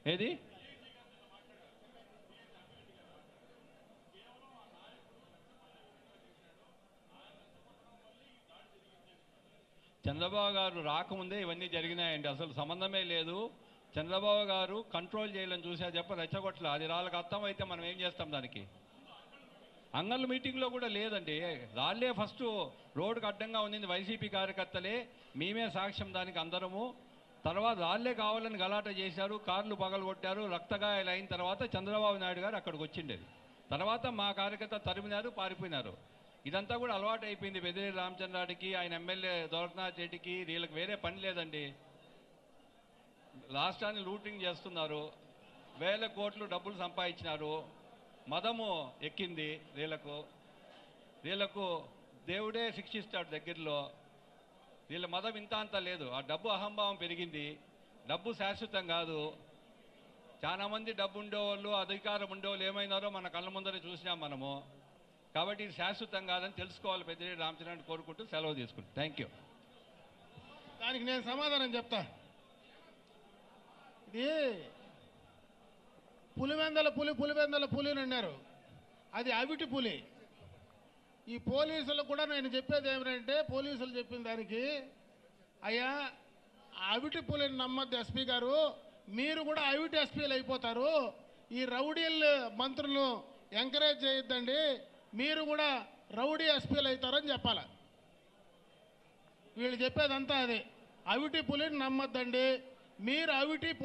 ఏది చంద్రబాబు గారు రాకముందే ఇవన్నీ జరిగినాయండి అసలు సంబంధమే లేదు చంద్రబాబు గారు కంట్రోల్ చేయాలని చూసా చెప్ప రెచ్చగొట్టలే అది వాళ్ళకి అర్థమైతే మనం ఏం చేస్తాం దానికి అంగళ్ళ మీటింగ్లో కూడా లేదండి వాళ్ళే ఫస్ట్ రోడ్డుకు అడ్డంగా ఉంది వైసీపీ కార్యకర్తలే మేమే సాక్ష్యం దానికి అందరము తర్వాత వాళ్ళే కావాలని గలాట చేశారు కార్లు పగలగొట్టారు రక్తగాయాలు అయిన తర్వాత చంద్రబాబు నాయుడు గారు అక్కడికి వచ్చిండేది తర్వాత మా కార్యకర్త తరిమినారు పారిపోయినారు ఇదంతా కూడా అలవాటు అయిపోయింది వెదిరి రామచంద్రాడికి ఆయన ఎమ్మెల్యే దొరకనాథ్ రెడ్డికి వీళ్ళకి వేరే పని లేదండి రాష్ట్రాన్ని లూటింగ్ చేస్తున్నారు వేల కోట్లు డబ్బులు సంపాదించినారు మదము ఎక్కింది వీళ్ళకు వీళ్ళకు దేవుడే శిక్షిస్తాడు దగ్గరలో వీళ్ళ మదం ఇంత అంత లేదు ఆ డబ్బు అహంభావం పెరిగింది డబ్బు శాశ్వతం కాదు చాలా మంది డబ్బు ఉండేవాళ్ళు అధికారం ఉండేవాళ్ళు ఏమైనారో మన కళ్ళ ముందరే చూసినాం మనము కాబట్టి ఇది శాశ్వతం కాదని తెలుసుకోవాలి పెద్దిరెడ్డి రామచంద్రని కోరుకుంటూ సెలవు తీసుకుంటాం థ్యాంక్ యూ దానికి నేను సమాధానం చెప్తా ఇది పులివెందల పులి పులివెందల పులి అని అన్నారు అది అవిటి పులి ఈ పోలీసులకు కూడా నేను చెప్పేది ఏమిటంటే పోలీసులు చెప్పిన దానికి అయ్యా అవిటి పులిని నమ్మద్దు ఎస్పీ గారు మీరు కూడా అవిటి ఎస్పీలు అయిపోతారు ఈ రౌడీలు మంత్రులను ఎంకరేజ్ చేయొద్దండి మీరు కూడా రౌడీ ఎస్పీలు అవుతారని చెప్పాలి వీళ్ళు చెప్పేదంతా అదే అవిటి పులిని నమ్మద్దండి మీరు అవిటి